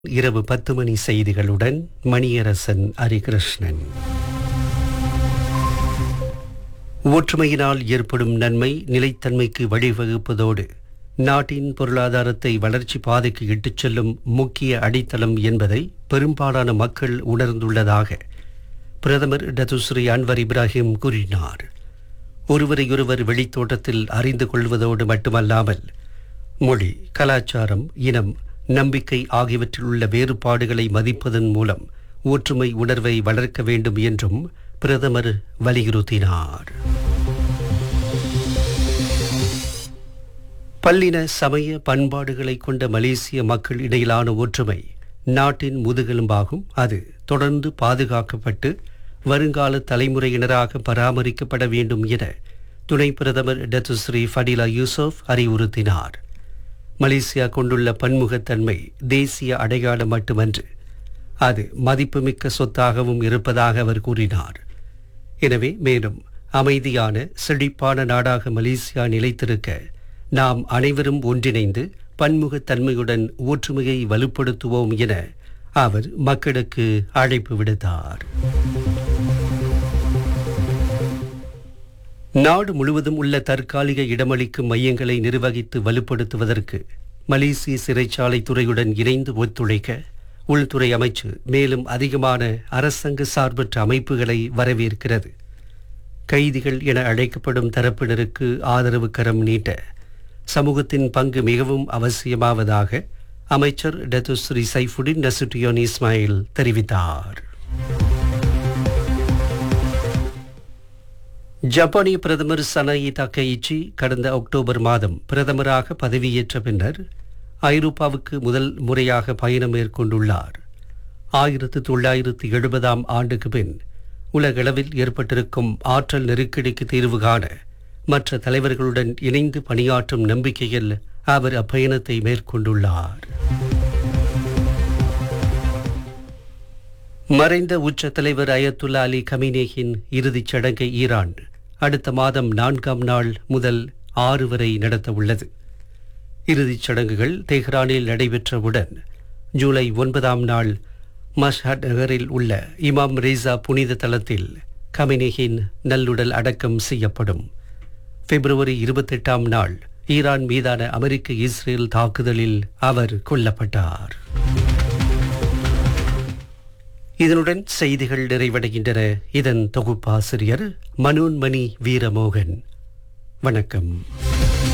இரவு பத்து மணி செய்திகளுடன் மணியரசன் ஹரிகிருஷ்ணன் ஒற்றுமையினால் ஏற்படும் நன்மை நிலைத்தன்மைக்கு வழிவகுப்பதோடு நாட்டின் பொருளாதாரத்தை வளர்ச்சி பாதைக்கு இட்டுச் செல்லும் முக்கிய அடித்தளம் என்பதை பெரும்பாலான மக்கள் உணர்ந்துள்ளதாக பிரதமர் டத்துஸ்ரீ அன்வர் இப்ராஹிம் கூறினார் ஒருவரையொருவர் வெளித்தோட்டத்தில் அறிந்து கொள்வதோடு மட்டுமல்லாமல் மொழி கலாச்சாரம் இனம் நம்பிக்கை ஆகியவற்றில் உள்ள வேறுபாடுகளை மதிப்பதன் மூலம் ஒற்றுமை உணர்வை வளர்க்க வேண்டும் என்றும் பிரதமர் வலியுறுத்தினார் பல்லின சமய பண்பாடுகளை கொண்ட மலேசிய மக்கள் இடையிலான ஒற்றுமை நாட்டின் முதுகெலும்பாகும் அது தொடர்ந்து பாதுகாக்கப்பட்டு வருங்கால தலைமுறையினராக பராமரிக்கப்பட வேண்டும் என துணை பிரதமர் டத்துஸ்ரீ ஃபடிலா யூசுப் அறிவுறுத்தினார் மலேசியா கொண்டுள்ள பன்முகத்தன்மை தேசிய அடையாளம் மட்டுமன்று அது மதிப்புமிக்க சொத்தாகவும் இருப்பதாக அவர் கூறினார் எனவே மேலும் அமைதியான செழிப்பான நாடாக மலேசியா நிலைத்திருக்க நாம் அனைவரும் ஒன்றிணைந்து பன்முகத்தன்மையுடன் ஒற்றுமையை வலுப்படுத்துவோம் என அவர் மக்களுக்கு அழைப்பு விடுத்தார் நாடு முழுவதும் உள்ள தற்காலிக இடமளிக்கும் மையங்களை நிர்வகித்து வலுப்படுத்துவதற்கு மலேசிய சிறைச்சாலை துறையுடன் இணைந்து ஒத்துழைக்க உள்துறை அமைச்சு மேலும் அதிகமான அரசாங்க சார்பற்ற அமைப்புகளை வரவேற்கிறது கைதிகள் என அழைக்கப்படும் தரப்பினருக்கு ஆதரவு கரம் நீட்ட சமூகத்தின் பங்கு மிகவும் அவசியமாவதாக அமைச்சர் டத்துஸ்ரீ சைஃபுடின் நசுட்டியோன் இஸ்மாயில் தெரிவித்தார் ஜப்பானிய பிரதமர் சனாயி தக்கையிச்சி கடந்த அக்டோபர் மாதம் பிரதமராக பதவியேற்ற பின்னர் ஐரோப்பாவுக்கு முதல் முறையாக பயணம் மேற்கொண்டுள்ளார் ஆயிரத்து தொள்ளாயிரத்து எழுபதாம் ஆண்டுக்கு பின் உலகளவில் ஏற்பட்டிருக்கும் ஆற்றல் நெருக்கடிக்கு தீர்வு காண மற்ற தலைவர்களுடன் இணைந்து பணியாற்றும் நம்பிக்கையில் அவர் அப்பயணத்தை மேற்கொண்டுள்ளார் மறைந்த உச்ச தலைவர் அயத்துல்லா அலி கமினேயின் இறுதிச் சடங்கை ஈரான் அடுத்த மாதம் நான்காம் நாள் முதல் ஆறு வரை நடத்த உள்ளது இறுதிச் சடங்குகள் தெஹ்ரானில் நடைபெற்றவுடன் ஜூலை ஒன்பதாம் நாள் மஷ்ஹட் நகரில் உள்ள இமாம் ரேசா புனித தலத்தில் கமினேயின் நல்லுடல் அடக்கம் செய்யப்படும் பிப்ரவரி இருபத்தெட்டாம் நாள் ஈரான் மீதான அமெரிக்க இஸ்ரேல் தாக்குதலில் அவர் கொல்லப்பட்டார் இதனுடன் செய்திகள் நிறைவடைகின்றன இதன் தொகுப்பாசிரியர் மனோன்மணி வீரமோகன் வணக்கம்